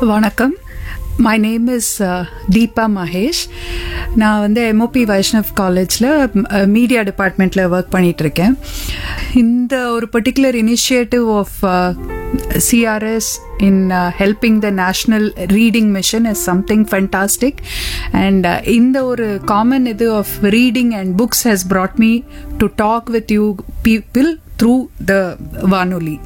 வணக்கம் my name is Deepa Mahesh நான் வந்து எம்ஓபி வைஷ்ணவ் காலேஜில் மீடியா டிபார்ட்மெண்ட்டில் ஒர்க் பண்ணிகிட்ருக்கேன் இந்த ஒரு particular initiative of CRS in uh, helping the national reading mission is something fantastic and uh, in the ஒரு common இது of reading and books has brought me to talk with you people through the vanoli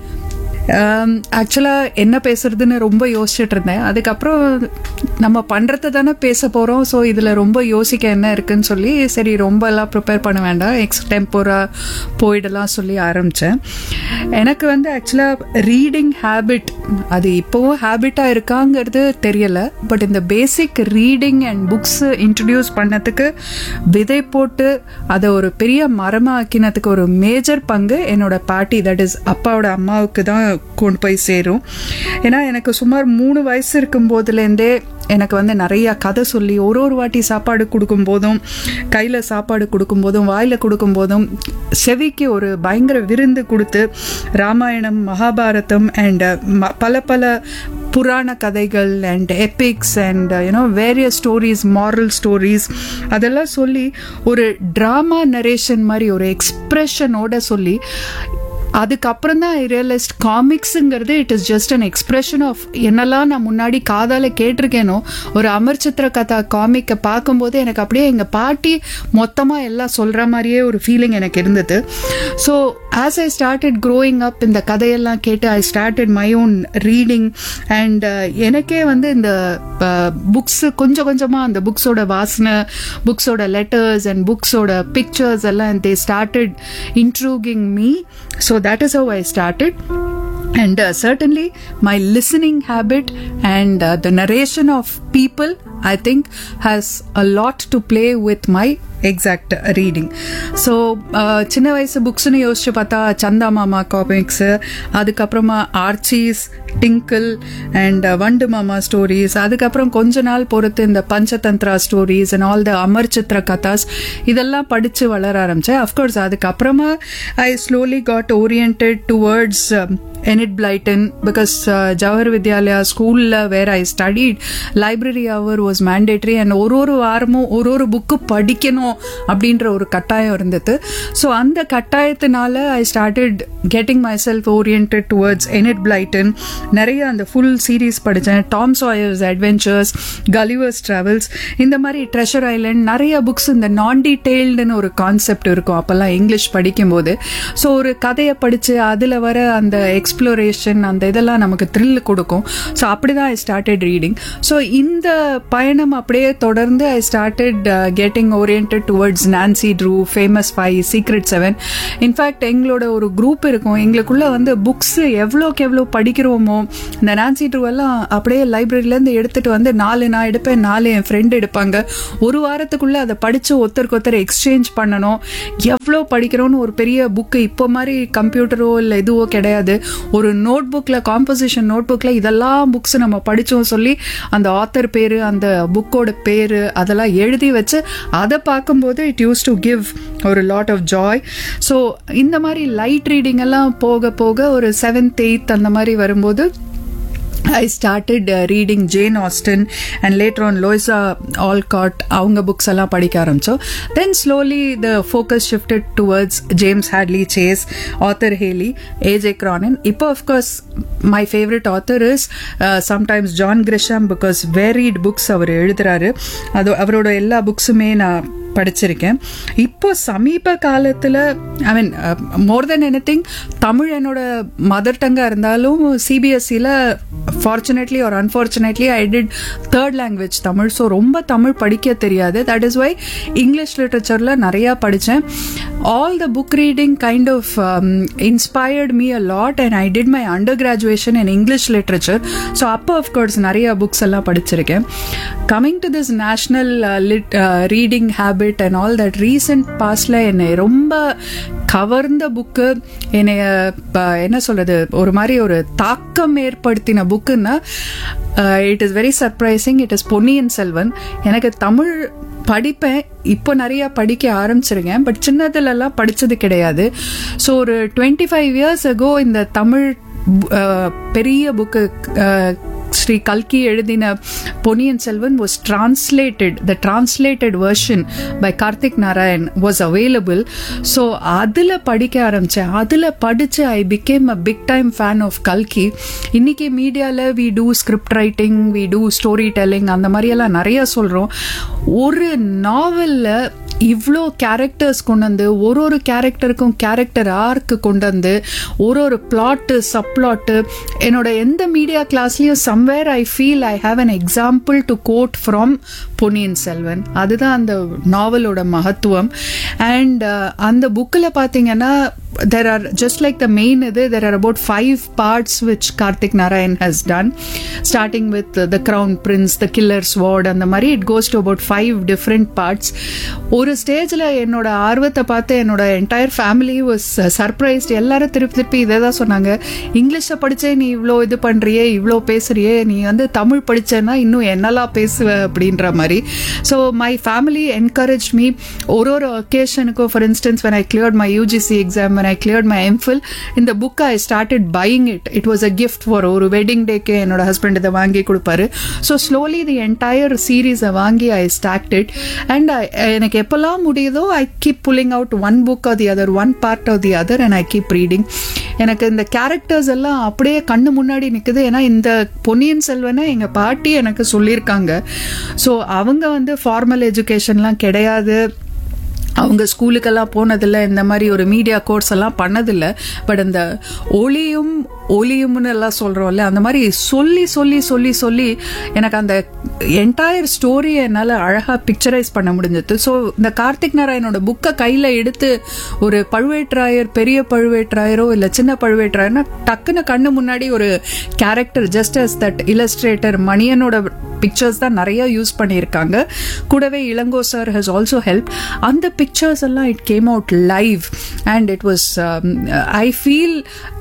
ஆக்சுவலாக என்ன பேசுறதுன்னு ரொம்ப யோசிச்சுட்டு இருந்தேன் அதுக்கப்புறம் நம்ம பண்ணுறது தானே பேச போகிறோம் ஸோ இதில் ரொம்ப யோசிக்க என்ன இருக்குன்னு சொல்லி சரி ரொம்ப எல்லாம் ப்ரிப்பேர் பண்ண வேண்டாம் எக்ஸ் டெம்போரா போயிடலாம் சொல்லி ஆரம்பித்தேன் எனக்கு வந்து ஆக்சுவலாக ரீடிங் ஹேபிட் அது இப்போவும் ஹேபிட்டாக இருக்காங்கிறது தெரியல பட் இந்த basic reading and books introduce பண்ணதுக்கு விதை போட்டு அதை ஒரு பெரிய மரமாக்கினதுக்கு ஒரு மேஜர் பங்கு என்னோட பாட்டி தட் இஸ் அப்பாவோட அம்மாவுக்கு தான் கொண்டு போய் சேரும் ஏன்னா எனக்கு சுமார் மூணு வயசு இருக்கும் போதுலேருந்தே எனக்கு வந்து நிறைய கதை சொல்லி ஒரு ஒரு வாட்டி சாப்பாடு கொடுக்கும் போதும் கையில் சாப்பாடு கொடுக்கும் போதும் வாயில் கொடுக்கும் போதும் செவிக்கு ஒரு பயங்கர விருந்து கொடுத்து ராமாயணம் மகாபாரதம் அண்ட் பல பல புராண கதைகள் and epics and you know various stories moral stories அதெல்லாம் சொல்லி ஒரு ட்ராமா நரேஷன் மாதிரி ஒரு எக்ஸ்ப்ரெஷனோட சொல்லி அதுக்கப்புறம் தான் ஐ ரியலைஸ்ட் காமிக்ஸுங்கிறது it is just an expression of என்னெல்லாம் நான் முன்னாடி காதால் கேட்டிருக்கேனோ ஒரு அமர் சித்திர கதா காமிக்கை பார்க்கும்போது எனக்கு அப்படியே எங்கள் பாட்டி மொத்தமாக எல்லாம் சொல்கிற மாதிரியே ஒரு ஃபீலிங் எனக்கு இருந்தது so as I started growing up இந்த கதையெல்லாம் கேட்டு I started my own reading and எனக்கே வந்து இந்த புக்ஸ் கொஞ்சம் கொஞ்சமாக அந்த புக்ஸோட வாசனை புக்ஸோட லெட்டர்ஸ் அண்ட் புக்ஸோட பிக்சர்ஸ் எல்லாம் they started intriguing me so that is how I started. And uh, certainly, my listening habit and uh, the narration of people, I think, has a lot to play with my exact reading so சின்ன வயசு புக்ஸ்னு யோசிச்சு பார்த்தா சந்தா மாமா comics அதுக்கப்புறமா Archies டிங்கிள் and வண்டு மாமா stories அதுக்கப்புறம் கொஞ்ச நாள் பொறுத்து இந்த Panchatantra stories and all the Amar Chitra Kathas இதெல்லாம் படித்து வளர ஆரம்பித்தேன் அஃப்கோர்ஸ் அதுக்கப்புறமா I slowly got orient towards Enid Blyton because Jawahar Vidyalaya ஸ்கூலில் where I studied library hour was mandatory and ஒரு ஒரு வாரமும் ஒரு ஒரு புக்கு படிக்கணும் அப்படின்ற ஒரு கட்டாயம் இருந்தது ஸோ அந்த கட்டாயத்தினால I started getting myself orient towards Enid Blyton நிறைய அந்த ஃபுல் சீரீஸ் படித்தேன் Tom Sawyer's adventures Gulliver's travels இந்த மாதிரி ட்ரெஷர் ஐலண்ட் நிறைய புக்ஸ் இந்த நான் டீட்டெயில்டுன்னு ஒரு கான்செப்ட் இருக்கும் அப்போல்லாம் இங்கிலீஷ் படிக்கும்போது ஸோ ஒரு கதையை படித்து அதில் வர அந்த எக்ஸ்ப்ளோரேஷன் அந்த இதெல்லாம் நமக்கு த்ரில் கொடுக்கும் ஸோ அப்படி தான் ஐ ஸ்டார்டட் ரீடிங் ஸோ இந்த பயணம் அப்படியே தொடர்ந்து I started getting orient towards Nancy Drew famous five secret seven in fact எங்களோட ஒரு குரூப் இருக்கும் எங்களுக்குள்ள வந்து புக்ஸ் எவ்வளோக்கு எவ்வளோ படிக்கிறோமோ இந்த நான்சி ட்ரூ எல்லாம் அப்படியே லைப்ரரியிலேருந்து எடுத்துட்டு வந்து நாலு நான் எடுப்பேன் நாலு என் ஃப்ரெண்டு எடுப்பாங்க ஒரு வாரத்துக்குள்ள அதை படித்து ஒருத்தருக்கு ஒருத்தர் எக்ஸ்சேஞ்ச் பண்ணணும் எவ்வளோ படிக்கிறோன்னு ஒரு பெரிய புக்கு இப்போ மாதிரி கம்ப்யூட்டரோ இல்லை இதுவோ கிடையாது ஒரு நோட் புக்கில் காம்போசிஷன் நோட் புக்கில் இதெல்லாம் புக்ஸ் நம்ம படித்தோம் சொல்லி அந்த ஆத்தர் பேர் அந்த புக்கோட பேர் அதெல்லாம் எழுதி வச்சு அதை பார்க்கும்போது இட் யூஸ் டு கிவ் ஒரு லாட் ஆஃப் ஜாய் ஸோ இந்த மாதிரி லைட் ரீடிங் எல்லாம் போக போக ஒரு செவன்த் எயித் அந்த மாதிரி வரும்போது I started uh, reading Jane Austen and later on Loisa Alcott அவங்க புக்ஸ் எல்லாம் படிக்க ஆரம்பிச்சோம் then slowly the focus shifted towards James Hadley Chase author Hailey A J Cronin இப்போ of course my favourite author is sometimes John Grisham because varied books அவர் எழுதுறாரு அது அவரோட எல்லா புக்ஸுமே நான் படிச்சிருக்கேன் இப்போ சமீப காலத்தில் I mean more than anything Tamil என்னோட மதர் டங்காக இருந்தாலும் சிபிஎஸ்சியில் fortunately or unfortunately I did third language Tamil so ரொம்ப தமிழ் படிக்க தெரியாது தட் இஸ் வை இங்கிலீஷ் லிட்ரேச்சரில் நிறையா படித்தேன் all the book reading kind of inspired me a lot and I did my undergraduation in English literature so அப்போ of course நிறைய books எல்லாம் படிச்சிருக்கேன் coming to this national lit reading habit and all that recent பாஸ்டில் என்னை ரொம்ப கவர்ந்த book என்னைய என்ன சொல்றது ஒரு மாதிரி ஒரு தாக்கம் ஏற்படுத்தின புக்குன்னா it is very surprising it is Ponniyin Selvan எனக்கு தமிழ் படிப்பேன் இப்போ நிறைய படிக்க ஆரம்பிச்சிருக்கேன் பட் சின்னதுலலாம் படித்தது கிடையாது ஸோ ஒரு டுவெண்ட்டி ஃபைவ் இயர்ஸ் அகோ இந்த தமிழ் பெரிய புக்கு ஸ்ரீ கல்கி எழுதின Ponniyin Selvan was translated the translated version by Karthik Narayan was available so அதில் படிக்க ஆரம்பித்தேன் அதில் படித்து I became a big time fan of கல்கி இன்னைக்கு மீடியாவில் we do script writing we do story telling அந்த மாதிரியெல்லாம் நிறைய சொல்கிறோம் ஒரு நாவலில் இவ்வளோ கேரக்டர்ஸ் கொண்டு வந்து ஒரு ஒரு கேரக்டருக்கும் கேரக்டர் ஆர்க்கு கொண்டு வந்து ஒரு ஒரு பிளாட்டு சப்ளாட்டு என்னோட எந்த மீடியா கிளாஸ்லேயும் somewhere I feel I have an example to quote from Ponniyin Selvan அதுதான் அந்த நாவலோட மகத்துவம் அண்ட் அந்த புக்கில் பார்த்தீங்கன்னா there are just like the main இது there are about five parts which Karthik Narayan has done starting with the crown prince the killers ward அந்த மாதிரி it goes to about five different parts ஒரு ஸ்டேஜில் என்னோட ஆர்வத்தை பார்த்து என்னோட என்டையர் ஃபேமிலி வாஸ் சர்ப்ரைஸ்ட் எல்லாரும் திருப்பி திருப்பி இதை தான் சொன்னாங்க இங்கிலீஷை படித்தே நீ இவ்வளோ இது பண்ணுறியே இவ்வளோ பேசுறியே நீ வந்து தமிழ் படித்தேன்னா இன்னும் என்னெல்லாம் பேசுவ அப்படின்ற மாதிரி so my family encourage me ஒரு ஒரு ஒகேஷனுக்கும் for instance when I cleared my UGC exam when I cleared my MPhil இந்த book I started buying it it was a gift for ஒரு வெட்டிங் டேக்கு என்னோட ஹஸ்பண்ட் இதை வாங்கி கொடுப்பாரு ஸோ ஸ்லோலி தி என்டையர் சீரீஸை வாங்கி ஐ ஸ்டாக்ட் இட் அண்ட் எனக்கு எப்போல்லாம் முடியுதோ I keep pulling out one book of the other one part of the other and I keep reading எனக்கு இந்த கேரக்டர்ஸ் எல்லாம் அப்படியே கண்ணு முன்னாடி நிற்குது ஏன்னா இந்த பொன்னியின் செல்வனை எங்கள் பாட்டி எனக்கு சொல்லியிருக்காங்க ஸோ அவங்க வந்து ஃபார்மல் எஜுகேஷன்லாம் கிடையாது அவங்க ஸ்கூலுக்கெல்லாம் போனதில்லை இந்த மாதிரி ஒரு மீடியா கோர்ஸ் எல்லாம் பண்ணதில்லை பட் அந்த ஒளியும் ஒளியும்னு எல்லாம் சொல்கிறோம்ல அந்த மாதிரி சொல்லி சொல்லி சொல்லி சொல்லி எனக்கு அந்த என்டையர் ஸ்டோரியை என்னால் அழகாக பிக்சரைஸ் பண்ண முடிஞ்சது ஸோ இந்த கார்த்திக் நாராயணோட புக்கை கையில் எடுத்து ஒரு பழுவேற்றாயர் பெரிய பழுவேற்றாயரோ இல்லை சின்ன பழுவேற்றாயர்னா டக்குன்னு கண்ணு முன்னாடி ஒரு character just as that illustrator மணியனோட பிக்சர்ஸ் தான் நிறைய யூஸ் பண்ணியிருக்காங்க கூடவே Ilango sir has also help அந்த பிக்சர்ஸ் எல்லாம் it came out live and it was I feel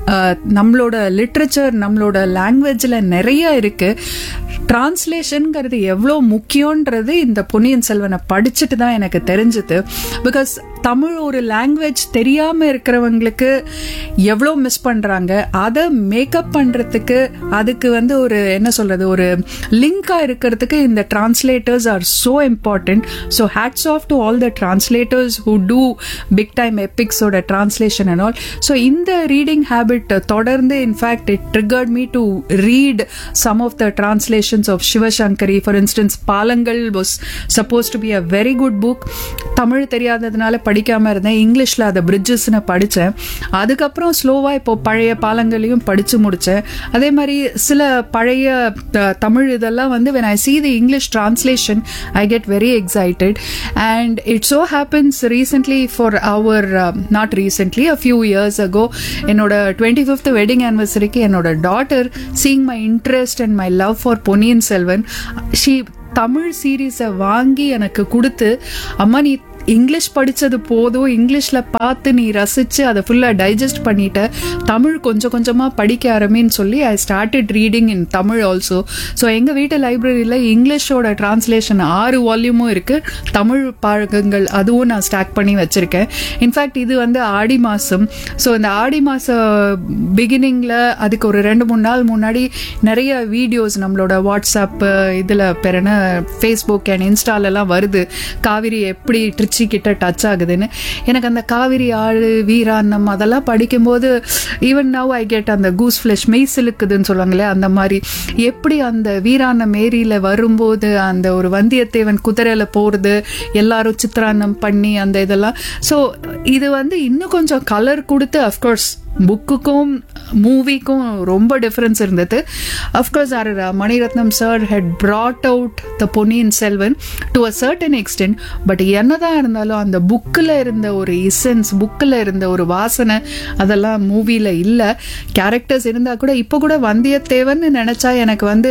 நம்மளோட லிட்ரேச்சர் நம்மளோட லாங்குவேஜில் நிறைய இருக்கு டிரான்ஸ்லேஷனுங்கிறது எவ்வளோ முக்கியன்றது இந்த பொன்னியின் செல்வனை படிச்சுட்டு தான் எனக்கு தெரிஞ்சுது பிகாஸ் தமிழ் ஒரு லாங்குவேஜ் தெரியாமல் இருக்கிறவங்களுக்கு எவ்வளோ மிஸ் பண்ணுறாங்க அதை மேக்கப் பண்ணுறதுக்கு அதுக்கு வந்து ஒரு என்ன சொல்கிறது ஒரு லிங்காக இருக்கிறதுக்கு இந்த translators are so important so hats off to all the translators who do big time எபிக்ஸோட டிரான்ஸ்லேஷன் அண்ட் ஆல் ஸோ இந்த ரீடிங் ஹேபிட் தொடர்ந்து in fact it triggered me to read some of the translations of Sivasankari for instance Palangal was suppose to be a very good book Tamil தெரியாததுனால படிக்காமல் இருந்தேன் இங்கிலீஷில் அதை பிரிட்ஜஸ்னு படித்தேன் அதுக்கப்புறம் ஸ்லோவாக இப்போ பழைய பாலங்களையும் படித்து முடித்தேன் அதே மாதிரி சில பழைய தமிழ் இதெல்லாம் வந்து when I see the English translation I get very excited and it so happens recently for our not recently a few years ago என்னோட டுவெண்ட்டி ஃபிஃப்த் வெட்டிங் ஆனிவர்சரிக்கு என்னோட daughter seeing my interest and my love for Ponniyin Selvan she Tamil சீரீஸை வாங்கி எனக்கு கொடுத்து அம்மா நீ English படித்தது போதும் இங்கிலீஷில் பார்த்து நீ ரசித்து அதை ஃபுல்லாக டைஜஸ்ட் பண்ணிட்ட தமிழ் கொஞ்சம் கொஞ்சமாக படிக்க ஆரம்பின்னு சொல்லி I started reading in Tamil also so எங்கள் வீட்டு லைப்ரரியில் இங்கிலீஷோட டிரான்ஸ்லேஷன் ஆறு வால்யூமும் இருக்குது தமிழ் பாகங்கள் அதுவும் நான் ஸ்டாக் பண்ணி வச்சுருக்கேன் இன்ஃபேக்ட் இது வந்து ஆடி மாதம் ஸோ இந்த ஆடி மாத பிகினிங்கில் அதுக்கு ஒரு ரெண்டு மூணு நாள் முன்னாடி நிறைய வீடியோஸ் நம்மளோட வாட்ஸ்அப் இதில் பெறன ஃபேஸ்புக் அண்ட் இன்ஸ்டாலெல்லாம் வருது காவிரி எப்படி ட்ரிச் திருச்சி கிட்ட டச் ஆகுதுன்னு எனக்கு அந்த காவிரி ஆறு வீராண்ணம் அதெல்லாம் படிக்கும்போது ஈவன் நவ் ஐ கெட் அந்த கூஸ் ஃப்ளஷ் மெய் சிலுக்குதுன்னு சொல்லுவாங்களே அந்த மாதிரி எப்படி அந்த வீராண்ணம் ஏரியில் வரும்போது அந்த ஒரு வந்தியத்தேவன் குதிரையில் போகிறது எல்லாரும் சித்திராண்ணம் பண்ணி அந்த இதெல்லாம் ஸோ இது வந்து இன்னும் கொஞ்சம் கலர் கொடுத்து அஃப்கோர்ஸ் புக்குக்கும் மூவிக்கும் ரொம்ப டிஃப்ரென்ஸ் இருந்தது of course our Maniratnam sir had brought out the Ponniyin Selvan to a certain extent but என்னதான் இருந்தாலும் அந்த புக்கில் இருந்த ஒரு இசன்ஸ் புக்கில் இருந்த ஒரு வாசனை அதெல்லாம் மூவியில் இல்லை கேரக்டர்ஸ் இருந்தால் கூட இப்போ கூட வந்தியத்தேவன் நினச்சா எனக்கு வந்து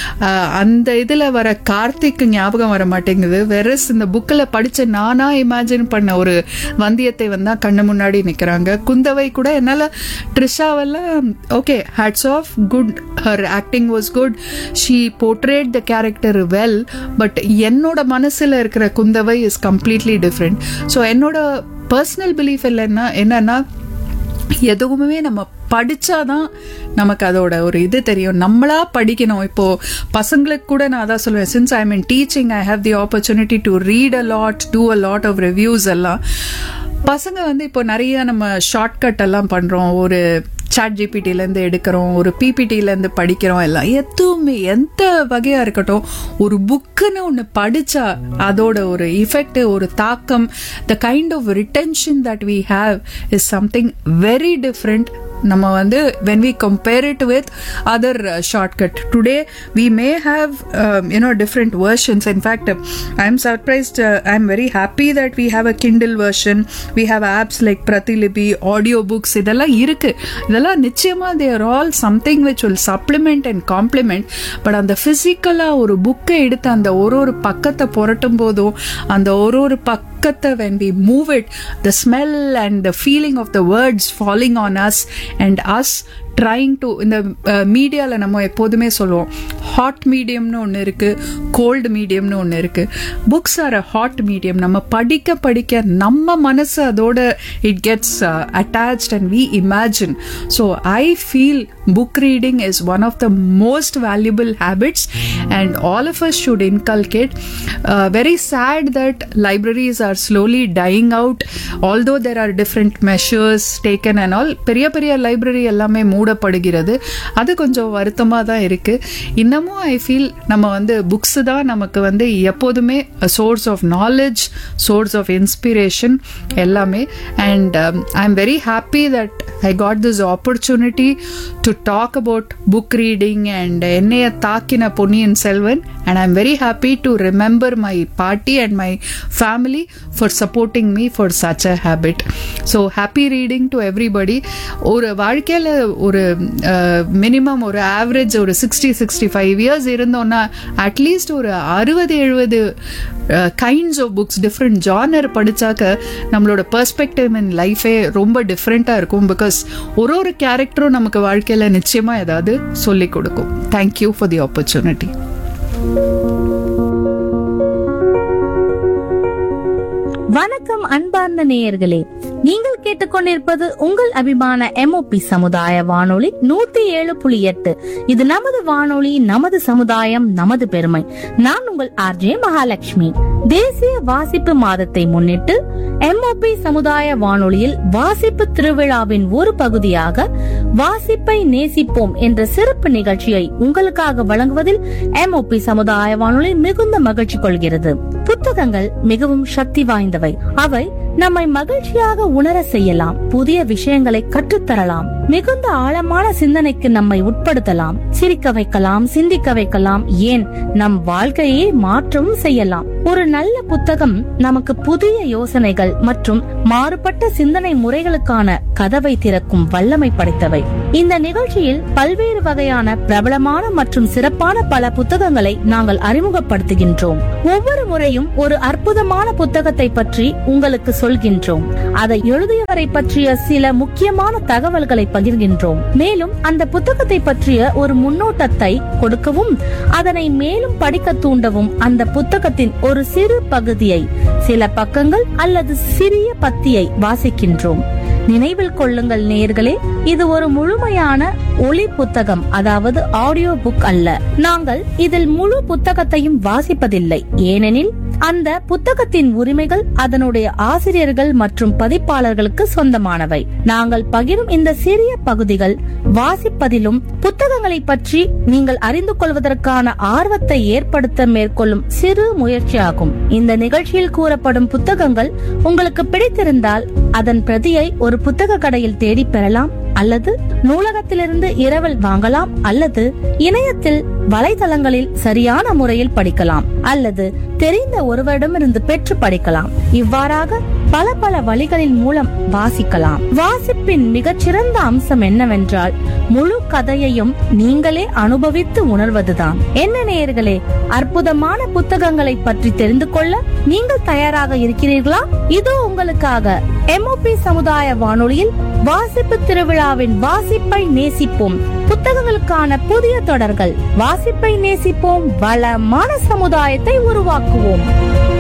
அந்த இதில் வர கார்த்திக் ஞாபகம் வர மாட்டேங்குது வெரஸ் இந்த புக்கில் படித்த நானாக இமேஜின் பண்ண ஒரு வந்தியத்தேவன் தான் கண்ணு முன்னாடி நிற்கிறாங்க குந்தவை கூட என்னால் ட்ரிஷாவெல்லாம் okay hats off good her acting was good she portrayed the character well but என்னோட மனசில் இருக்கிற Kundavai is completely different so என்னோட பர்சனல் பிலீஃப் இல்லைன்னா என்னன்னா எதுவுமே நம்ம படிச்சாதான் நமக்கு அதோட ஒரு இது தெரியும் நம்மளா படிக்கணும் இப்போ பசங்களுக்கு கூட நான் அதான் சொல்லுவேன் since I mean teaching I have the opportunity to read a lot do a lot of reviews எல்லாம் பசங்க வந்து இப்போ நிறைய நம்ம ஷார்ட்கட் எல்லாம் பண்றோம் ஒரு சாட் ஜிபிடிலேருந்து எடுக்கிறோம் ஒரு பிபிடிலேருந்து படிக்கிறோம் எல்லாம் எதுவுமே எந்த வகையாக இருக்கட்டும் ஒரு புக்குன்னு ஒன்று படித்தா அதோட ஒரு இஃபெக்ட் ஒரு தாக்கம் the kind of retention that we have is something very different நம்ம வந்து when we compare it with other shortcut today we may have you know different versions in fact I am surprised I am very happy that we have a Kindle version we have apps like Pratilipi audio books இதெல்லாம் இருக்கு இதெல்லாம் நிச்சயமா there all something which will supplement and complement but அந்த பிசிக்கலா ஒரு புக்கை எடுத்து அந்த ஒரு ஒரு பக்கத்தை புரட்டும் போதும் அந்த ஒரு ஒரு பக்கத்தை when we move it the smell and the feeling of the words falling on us and us trying to இந்த மீடியாவில் நம்ம எப்போதுமே சொல்லுவோம் ஹாட் மீடியம்னு ஒன்று இருக்குது கோல்டு மீடியம்னு ஒன்று இருக்குது books are a hot medium நம்ம படிக்க படிக்க நம்ம மனசு அதோட it gets attached and we imagine so I feel book reading is one of the most valuable habits and all of us should inculcate very sad that libraries are slowly dying out although there are different measures taken and all பெரிய பெரிய library எல்லாமே மூடப்படுகிறது அது கொஞ்சம் வருத்தமாக தான் இருக்கு இன்னமும் I feel நம்ம வந்து புக்ஸ் தான் நமக்கு வந்து எப்போதுமே source of knowledge source of inspiration எல்லாமே and I am very happy that I got this opportunity to talk about book reading and என்னைய தாக்கின Ponniyin Selvan and I am very happy to remember my party and my family for supporting me for such a habit so happy reading to everybody ஒரு வாழ்க்கையில் ஒரு minimum ஒரு average ஒரு sixty sixty five years இருந்தோம்னா at least ஒரு அறுபது எழுபது kinds of books different genre படித்தாக்க நம்மளோட பெர்ஸ்பெக்டிவ் இன் லைஃபே ரொம்ப டிஃப்ரெண்ட்டாக இருக்கும் பிகாஸ் ஒரு ஒரு கேரக்டரும் நமக்கு வாழ்க்கையில் நிச்சயமாக ஏதாவது சொல்லிக் கொடுக்கும் தேங்க்யூ ஃபார் தி ஆப்பர்ச்சுனிட்டி வணக்கம் அன்பார்ந்த நேயர்களே நீங்கள் கேட்டுக்கொண்டிருப்பது உங்கள் அபிமான எம்ஓபி சமுதாய வானொலி நூத்தி ஏழு புள்ளி எட்டு இது நமது வானொலி நமது சமுதாயம் நமது பெருமை நான் உங்கள் ஆர்ஜே மகாலட்சுமி தேசிய வாசிப்பு மாதத்தை முன்னிட்டு எம்ஓபி சமுதாய வானொலியில் வாசிப்பு திருவிழாவின் ஒரு பகுதியாக வாசிப்பை நேசிப்போம் என்ற சிறப்பு நிகழ்ச்சியை உங்களுக்காக வழங்குவதில் எம்ஓபி சமுதாய வானொலி மிகுந்த மகிழ்ச்சி கொள்கிறது புத்தகங்கள் மிகவும் சக்தி வாய்ந்தவை அவை நம்மை மகிழ்ச்சியாக உணர செய்யலாம் புதிய விஷயங்களை கற்றுத்தரலாம் மிகுந்த ஆழமான சிந்தனைக்கு நம்மை உட்படுத்தலாம் சிரிக்க வைக்கலாம் சிந்திக்க வைக்கலாம் ஏன் நம் வாழ்க்கையை மாற்றவும் செய்யலாம் ஒரு நல்ல புத்தகம் நமக்கு புதிய யோசனைகள் மற்றும் மாறுபட்ட சிந்தனை முறைகளுக்கான கதவை திறக்கும் வல்லமை படைத்தவை இந்த நிகழ்ச்சியில் பல்வேறு வகையான பிரபலமான மற்றும் சிறப்பான பல புத்தகங்களை நாங்கள் அறிமுகப்படுத்துகின்றோம் ஒவ்வொரு முறையும் ஒரு அற்புதமான புத்தகத்தை பற்றி உங்களுக்கு சொல்கின்றோம் அதை எழுதியவரை பற்றிய சில முக்கியமான தகவல்களை பகிர்கின்றோம் மேலும் அந்த புத்தகத்தை பற்றிய ஒரு முன்னோட்டத்தை கொடுக்கவும் அதனை மேலும் படிக்க தூண்டவும் அந்த புத்தகத்தின் ஒரு சிறு பகுதியை சில பக்கங்கள் அல்லது சிறிய பத்தியை வாசிக்கின்றோம் நினைவில் கொள்ளுங்கள் நேயர்களே இது ஒரு முழுமையான ஒளி புத்தகம் அதாவது ஆடியோ புக் அல்ல நாங்கள் இதில் முழு புத்தகத்தையும் வாசிப்பதில்லை ஏனெனில் அந்த புத்தகத்தின் உரிமைகள் அதனுடைய ஆசிரியர்கள் மற்றும் பதிப்பாளர்களுக்கு சொந்தமானவை நாங்கள் பகிரும் இந்த சிறிய பகுதிகள் வாசிப்பதிலும் புத்தகங்களை பற்றி நீங்கள் அறிந்து கொள்வதற்கான ஆர்வத்தை ஏற்படுத்த மேற்கொள்ளும் சிறு முயற்சியாகும் இந்த நிகழ்ச்சியில் கூறப்படும் புத்தகங்கள் உங்களுக்கு பிடித்திருந்தால் அதன் பிரதியை ஒரு புத்தக கடையில் தேடி பெறலாம் அல்லது நூலகத்திலிருந்து இரவல் வாங்கலாம் அல்லது இணையத்தில் வலைதளங்களில் சரியான முறையில் படிக்கலாம் அல்லது தெரிந்த ஒருவரிடமிருந்து பெற்று படிக்கலாம் இவ்வாறாக பல பல வழிகளின் மூலம் வாசிக்கலாம் வாசிப்பின் மிகச்சிறந்த அம்சம் என்னவென்றால் முழு கதையையும் நீங்களே அனுபவித்து உணர்வதுதான் என்ன நேயர்களே அற்புதமான புத்தகங்களை பற்றி தெரிந்து கொள்ள நீங்கள் தயாராக இருக்கிறீர்களா இதோ உங்களுக்காக எம்ஓபி சமுதாய வானொலியில் வாசிப்பு திருவிழாவின் வாசிப்பை நேசிப்போம் புத்தகங்களுக்கான புதிய தொடர்கள் வாசிப்பை நேசிப்போம் வளமான சமுதாயத்தை உருவாக்குவோம்